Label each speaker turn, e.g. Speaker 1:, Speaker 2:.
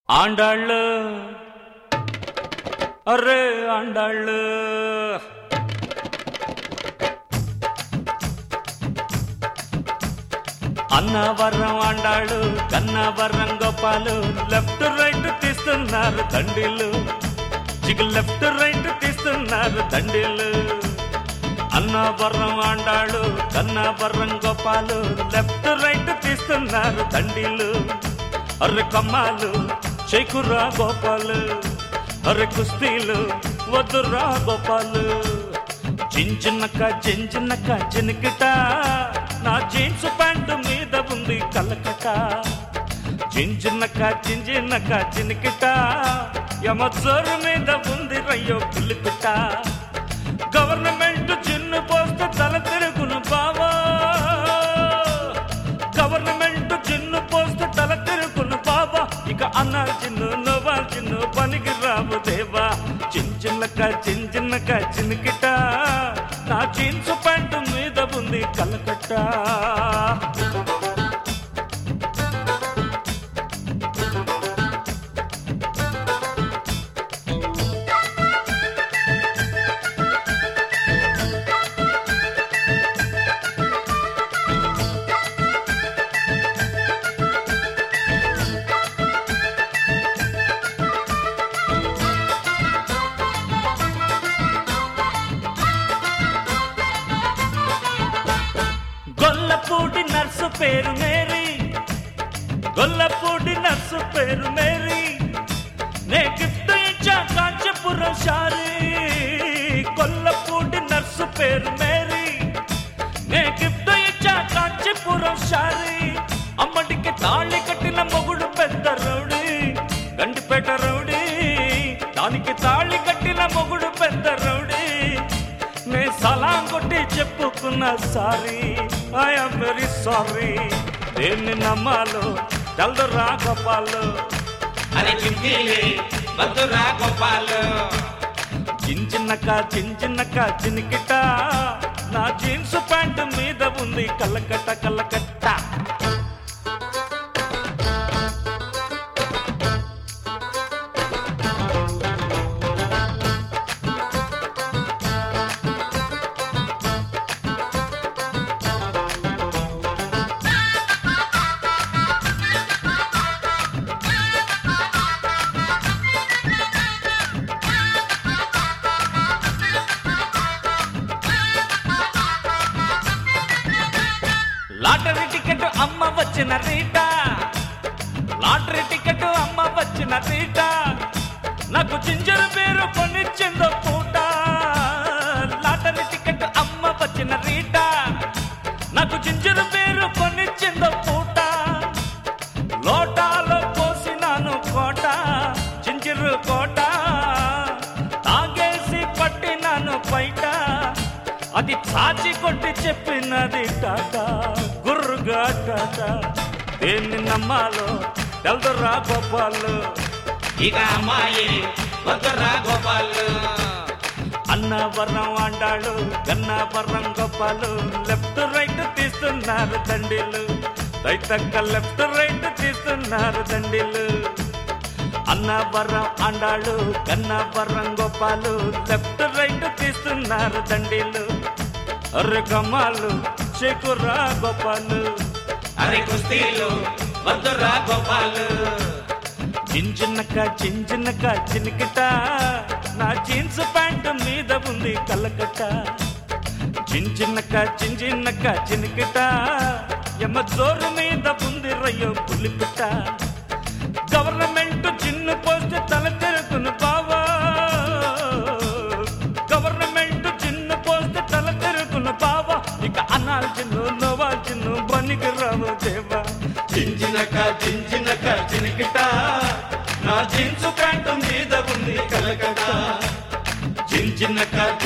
Speaker 1: ఆండాళ్ళు అరే ఆండాళ్ళు అన్నవరం ఆండాళ్ళు కన్నవరం గోపాలు లెఫ్ట్ రైట్ తీస్తున్నారు దండిలు చిగు లెఫ్ట్ రైట్ తీస్తున్నారు దండిలు అన్నవరం ఆండాళ్ళు కన్నవరం గోపాలు లెఫ్ట్ రైట్ తీస్తున్నారు దండిలు అర్రె కమ్మాలు చేకురా గోపాలు అర్రె కుస్తీలు వద్దురా గోపాలు చించిన్నక్క చించిన్నక్క చినికిట నా జీన్స్ ప్యాంటు మీద ఉంది కలకట చించిన్నక్క చించిన్నక్క చినికిట యమజోరు మీద ఉంది రయ్యో పులికుట గవర్నమెంట్ చిన్ను పోస్తే తల తిరుగును బావా గవర్నమెంట్ చిన్ను పోస్తే తల తిరుగును బాబా ఇక అన్నా చిన్ను నవ్వా చిన్ను పనికి రావు దేవా చిన్న చిన్నక చిన్న చిన్నక చిన్నకిట నా జీన్స్ ప్యాంటు మీద ఉంది కలకట్ట గొల్లపూడి నర్సు పేరు మేరీ గొల్లపూడి నర్సు పేరు మేరీ నే గిఫ్ట్ ఇచ్చా కాంచపురం షారీ గొల్లపూడి నర్సు పేరు మేరీ నే గిఫ్ట్ ఇచ్చా కాంచీపురం షారీ అమ్మడికి తాళి కట్టిన మొగుడు పెద్ద రౌడీ గండిపేట రౌడీ దానికి తాళి కట్టిన మొగుడు పెద్ద రౌడీ నే సలాం కొట్టి చెప్పుకున్న సారీ ఐఎమ్ వెరీ సారీ దేన్ని నమ్మాలో తెల్దరా గోపాలు
Speaker 2: అరే చింతీలి వద్దురా గోపాలు
Speaker 1: చిన్నక చిన్నక చినికిట నా జీన్స్ ప్యాంటు మీద ఉంది కల్లకట్ట కల్లకట్ట లాటరీ టికెట్ అమ్మ వచ్చిన రీట లాటరీ టికెట్ అమ్మ వచ్చిన రీట నాకు జింజర్ పేరు కొనిచ్చిందో పూట లాటరీ టికెట్ అమ్మ వచ్చిన రీట నాకు జింజర్ పేరు కొనిచ్చిందో పూట లోటాలో పోసినాను కోట జింజిరు కోట తాగేసి పట్టినాను బయట అది చాచి కొట్టి చెప్పినది టాటా గుర్రుగా టాటా దేన్ని నమ్మాలో తెల్దరా గోపాలు
Speaker 2: ఇక అమ్మాయి వద్దురా గోపాలు
Speaker 1: అన్నవరం అండాడు గన్నవరం గోపాలు లెఫ్ట్ రైట్ తీస్తున్నారు దండిలు రైతక్క లెఫ్ట్ రైట్ తీస్తున్నారు దండిలు అన్నవరం అండాడు గన్నవరం గోపాలు లెఫ్ట్ రైట్ తీస్తున్నారు దండిలు అర్రె కమ్మాలు చెకురా గోపాలు
Speaker 2: అరే కుస్తీలు వద్దురా గోపాలు
Speaker 1: చించిన్నక చించిన్నక చినికిట నా జీన్స్ ప్యాంటు మీద ఉంది కలకట చించిన్నక చించిన్నక చినికిట ఎమ్మ జోరు మీద ఉంది రయ్యో పులిపిట గవర్నమెంట్ చిన్ను పోస్తే తల తెరుకును బావా గవర్నమెంట్ చిన్ను పోస్తే తల తెరుకును బావా ఇక అనాల్ చిన్ను నోవాల్ చిన్ను బనికి రావు దేవా
Speaker 2: చించినక చించినక చినికిట
Speaker 1: నా జీన్స్ ప్యాంటు మీద ఉంది కలకట
Speaker 2: చించినక